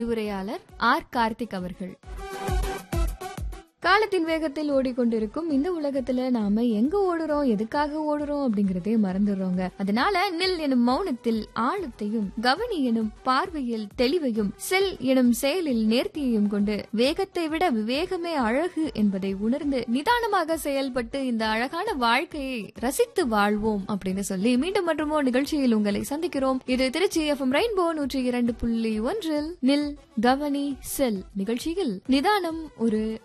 விரிவுரையாளர் ஆர் கார்த்திக் அவர்கள் காலத்தின் வேகத்தில் ஓடிக்கொண்டிருக்கும் இந்த உலகத்துல நாம எங்க ஓடுறோம் எதுக்காக ஓடுறோம் அப்படிங்கறதே மறந்துடுறோங்க அதனால நில் எனும் மௌனத்தில் ஆழத்தையும் கவனி எனும் பார்வையில் தெளிவையும் செல் எனும் செயலில் நேர்த்தியையும் கொண்டு வேகத்தை விட விவேகமே அழகு என்பதை உணர்ந்து நிதானமாக செயல்பட்டு இந்த அழகான வாழ்க்கையை ரசித்து வாழ்வோம் அப்படின்னு சொல்லி மீண்டும் மற்றுமோ நிகழ்ச்சியில் உங்களை சந்திக்கிறோம் இது திருச்சி எஃப்எம் ரெயின்போ நூற்றி இரண்டு புள்ளி ஒன்றில் நில் கவனி செல் நிகழ்ச்சியில் நிதானம் ஒரு